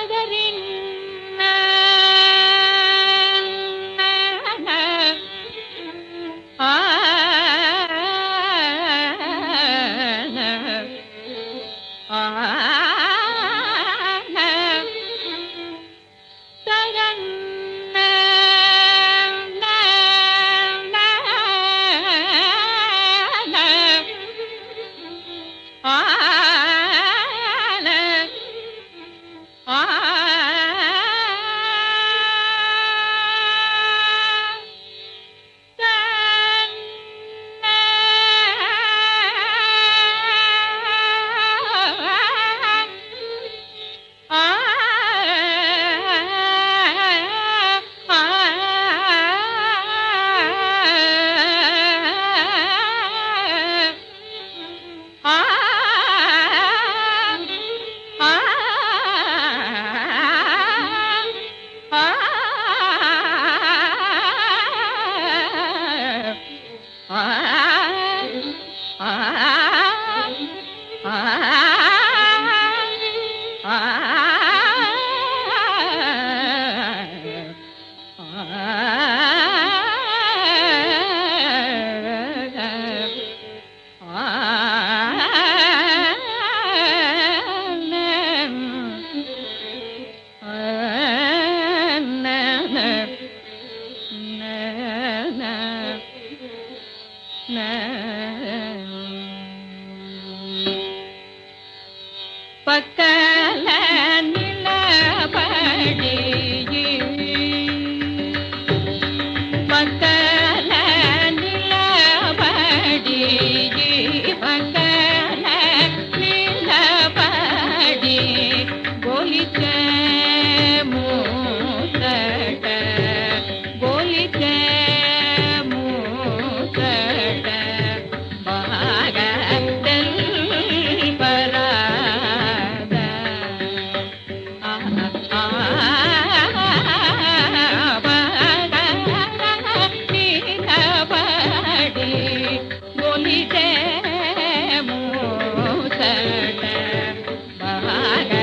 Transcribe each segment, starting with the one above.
పక్కల నిలబడి పక్కల నిలబడి పక్కల నిలబడి గోలిచే మూతట గోలిచే మూతట బాగా తెల్పరాద నిలబడి గోలిచే మూతట బాగా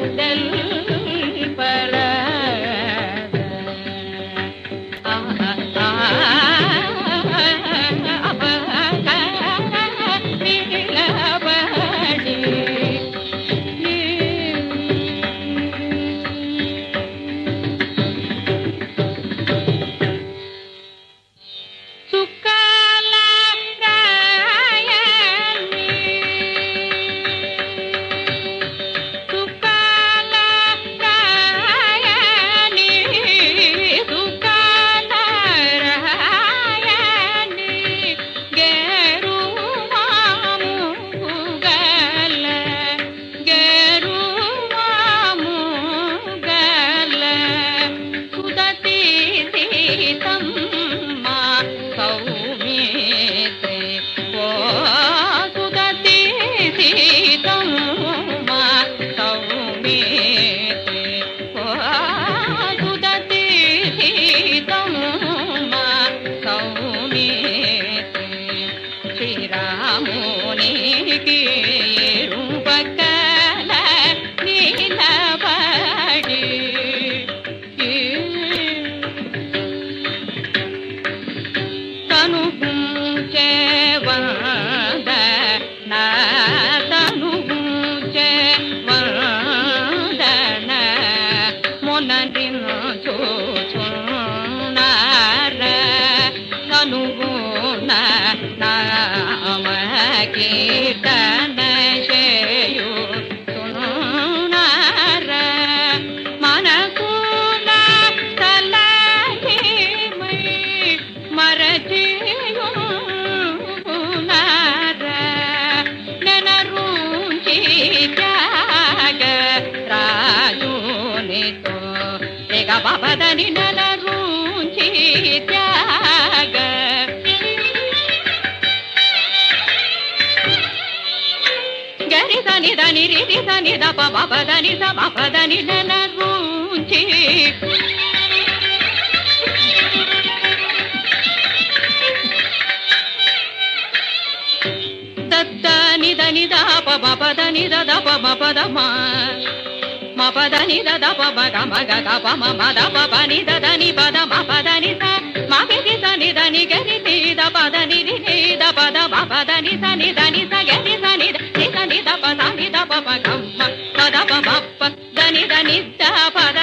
తెల్పరాద శ్రీరామునికి రూపకల నిలబడి తను వంద నా తను వందన మొనరిన చూచున్నార కనుగుణ నామ కీర్తన చేయు తునునార మనకున తలహిమై మరచియునార నెనరుంచి త్యాగ రాజునితో తెగ పదని నెనరుంచి త్యాగ గరి దని దని రిది దని దప పదని సమ పదని నెనరుంచి దత్త నిద నిద ప పద నిద ద ప పద మా మ పద ని ద ద ప మ గ మ గ ద ప మ మ ద ప ప ని ద ద ని ప ద మ ప ద ని స మ గ రి స ని ద ని గ రి ని ద ప ద ని రి ని ద ప ద మ ప ద ని స ని ద ని స గ రి స ని ద ని స ని ద ప స ని ద ప ప గ మ ప ద ప మ ప ద ని ద ని ద ప ద